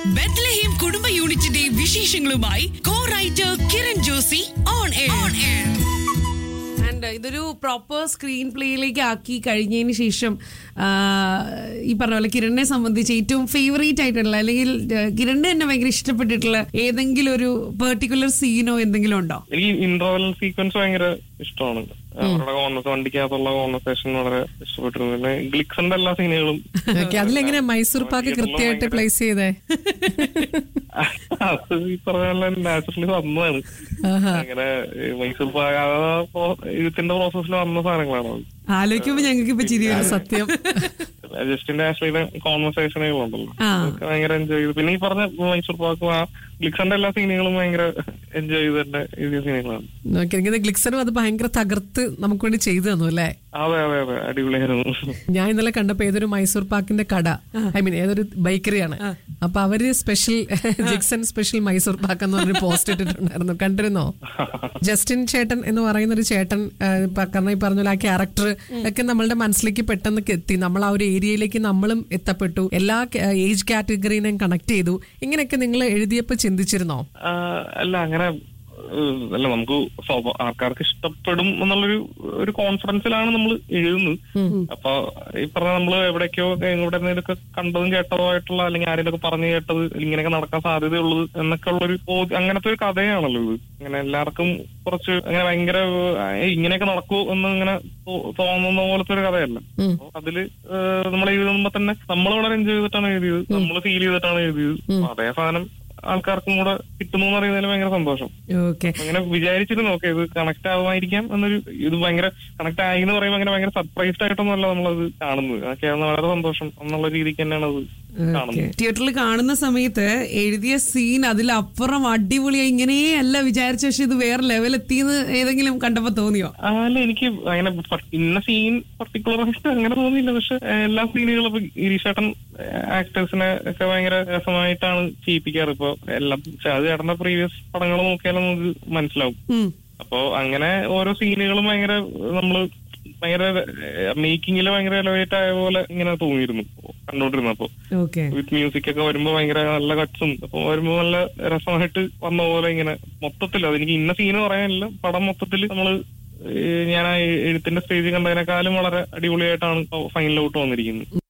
ബെത്ലഹേം കുടുംബ യൂണിറ്റിന്റെ വിശേഷങ്ങളുമായി co writer Kiran Josy on air and ഇതൊരു പ്രോപ്പർ സ്ക്രീൻ പ്ലേയിലേക്ക് ആക്കി കഴിഞ്ഞതിന് ശേഷം ആ, ഈ പറഞ്ഞ പോലെ കിരണിനെ സംബന്ധിച്ച് ഏറ്റവും ഫേവറേറ്റ് ആയിട്ടുള്ള അല്ലെങ്കിൽ ആ, കിരണിന് തന്നെ ഭയങ്കര ഇഷ്ടപ്പെട്ടിട്ടുള്ള ഏതെങ്കിലും ഒരു പെർട്ടിക്കുലർ സീനോ എന്തെങ്കിലും ഉണ്ടോ എനിക്ക് ഇന്റർവൽ സീക്വൻസ് ഭയങ്കര ഇഷ്ടമാണ് അവരുടെ കോൺവെർസ് വണ്ടിക്കകത്തുള്ള കോൺവെർസേഷൻ വളരെ ഇഷ്ടപ്പെട്ടിരുന്നു പിന്നെ ഗ്ലിക്സിന്റെ എല്ലാ സീനുകളും ഓക്കെ അതിലെങ്ങനെ മൈസൂർ പാക്ക് കൃത്യമായിട്ട് പ്ലേസ് ചെയ്തേ അത് ഈ പറഞ്ഞ പോലെ നാച്ചുറലി വന്നതാണ് അങ്ങനെ ഈ മൈസൂർ പാക ഇതിന്റെ പ്രോസസ്സിൽ വന്ന സാധനങ്ങളാണ് അത്. ആലോചിക്കുമ്പോ ഞങ്ങൾക്ക് ഇപ്പൊ ചിരി വരും. സത്യം ജസ്റ്റിന്റെ ആശ്രയിലെ കോൺവെർസേഷനുകളുണ്ടല്ലോ ആ. അതൊക്കെ ഭയങ്കര എൻജോയ് ചെയ്തു പിന്നെ ഈ പറഞ്ഞ മൈസൂർ പാക്കും ആ ഗ്ലിക്സിന്റെ എല്ലാ സീനുകളും ഭയങ്കര എൻജോയ് ചെയ്തിട്ട് എഴുതിയ സീനുകളാണ് ഓക്കെ എനിക്ക് ഗ്ലിക്സനും അത് ഭയങ്കര തകർത്ത് നമുക്ക് വേണ്ടി ചെയ്തു തന്നു അല്ലേ അതെ അതെ അതെ അടിപൊളിയായിരുന്നു ഞാൻ ഇന്നലെ കണ്ടപ്പോ ഏതൊരു മൈസൂർ പാക്കിന്റെ കട ഐ മീൻ ഏതൊരു ബേക്കറിയാണ് അപ്പൊ അവര് സ്പെഷ്യൽ ജിക്സൺ സ്പെഷ്യൽ മൈസൂർ പാക്ക് എന്ന് പറഞ്ഞൊരു പോസ്റ്റ് ഇട്ടിട്ടുണ്ടായിരുന്നു കണ്ടിരുന്നോ ജസ്റ്റിൻ ചേട്ടൻ എന്ന് പറയുന്ന ഒരു ചേട്ടൻ ആ, ഇപ്പൊ കാരണം ഈ പറഞ്ഞ പോലെ ആ ക്യാരക്ടർ ഒക്കെ നമ്മളുടെ മനസ്സിലേക്ക് പെട്ടെന്ന് എത്തി നമ്മൾ ആ ഒരു ഏരിയയിലേക്ക് നമ്മളും എത്തപ്പെട്ടു എല്ലാ ഏജ് കാറ്റഗറീനെയും കണക്ട് ചെയ്തു ഇങ്ങനെയൊക്കെ നിങ്ങൾ എഴുതിയപ്പോ ചിന്തിച്ചിരുന്നോ ആ, അല്ല അങ്ങനെ ഏഹ്, അല്ല നമുക്ക് സ്വഭ- ആൾക്കാർക്ക് ഇഷ്ടപ്പെടും എന്നുള്ളൊരു ഒരു കോൺഫിഡൻസിലാണ് നമ്മൾ എഴുതുന്നത് അപ്പൊ ഈ പറഞ്ഞ നമ്മള് എവിടേക്കോ എവിടെ നിന്നൊക്കെ കണ്ടതും കേട്ടതോ ആയിട്ടുള്ള അല്ലെങ്കിൽ ആരെങ്കിലും പറഞ്ഞു കേട്ടത് ഇങ്ങനെയൊക്കെ നടക്കാൻ സാധ്യതയുള്ളത് എന്നൊക്കെ ഉള്ളൊരു ബോധ്യ- അങ്ങനത്തെ ഒരു കഥയാണല്ലോ ഇത് ഇങ്ങനെ എല്ലാവർക്കും കുറച്ച് അങ്ങനെ ഭയങ്കര ഏഹ്, ഇങ്ങനെയൊക്കെ നടക്കൂ എന്ന് ഇങ്ങനെ തോ- തോന്നുന്ന പോലത്തെ ഒരു കഥയല്ല അപ്പൊ അതില് ഏഹ്, നമ്മൾ എഴുതുമ്പോ തന്നെ നമ്മൾ വളരെ എൻജോയ് ചെയ്തിട്ടാണ് എഴുതിയത് നമ്മൾ ഫീൽ ചെയ്തിട്ടാണ് എഴുതിയത് അപ്പൊ അതേ സാധനം ആൾക്കാർക്കും കൂടെ കിട്ടുന്നു എന്ന് പറയുന്നതിൽ ഭയങ്കര സന്തോഷം ഓക്കെ അങ്ങനെ വിചാരിച്ചിരുന്നു ഓക്കെ ഇത് കണക്ട് ആവുമായിരിക്കാം എന്നൊരു ഇത് ഭയങ്കര കണക്ട് ആയി എന്ന് പറയുമ്പോൾ അങ്ങനെ ഭയങ്കര സർപ്രൈസ്ഡ് ആയിട്ടൊന്നുമല്ല നമ്മളത് കാണുന്നത് അതൊക്കെയാണ് വളരെ സന്തോഷം എന്നുള്ള രീതിക്ക് തന്നെയാണ് അത് കാണുന്നത് തിയേറ്ററിൽ കാണുന്ന സമയത്ത് എഴുതിയ സീൻ അതിലപ്പുറം അടിപൊളിയായി ഇങ്ങനെയേ അല്ല വിചാരിച്ച പക്ഷെ ഇത് വേറെ ലെവൽ എത്തിയെന്ന് ഏതെങ്കിലും കണ്ടപ്പോ തോന്നിയോ ആ, അല്ല എനിക്ക് അങ്ങനെ പ- ഇന്ന സീൻ പർട്ടിക്കുലർ ആയിട്ട് അങ്ങനെ തോന്നിയില്ല പക്ഷെ ഏഹ്, എല്ലാ സീനുകളും ഇപ്പൊ ഗിരീഷേട്ടൻ ആക്ടേഴ്സിനെ ഒക്കെ ഭയങ്കര രസമായിട്ടാണ് ചെയ്യിപ്പിക്കാറ് ഇപ്പൊ എല്ലാം അത് ചേട്ടന്റെ പ്രീവിയസ് പടങ്ങൾ നോക്കിയാലും നമുക്ക് മനസ്സിലാവും ഉം. അപ്പോ അങ്ങനെ ഓരോ സീനുകളും ഭയങ്കര നമ്മള് ഭയങ്കര മേക്കിങ്ങിൽ ഭയങ്കര എലവേറ്റ് ആയ പോലെ ഇങ്ങനെ തോന്നിയിരുന്നു കണ്ടോണ്ടിരുന്നപ്പോ ഓക്കെ വിത്ത് മ്യൂസിക് ഒക്കെ വരുമ്പോ ഭയങ്കര നല്ല കട്സും അപ്പൊ വരുമ്പോ നല്ല രസമായിട്ട് വന്ന പോലെ ഇങ്ങനെ മൊത്തത്തിൽ അതെനിക്ക് ഇന്ന സീന് പറയാനില്ല പടം മൊത്തത്തിൽ നമ്മള് ഏഹ് ഞാൻ ആ എഴുത്തിന്റെ സ്റ്റേജ് കണ്ടതിനേക്കാളും വളരെ അടിപൊളിയായിട്ടാണ് ഫൈനൽ ഔട്ട് വന്നിരിക്കുന്നത്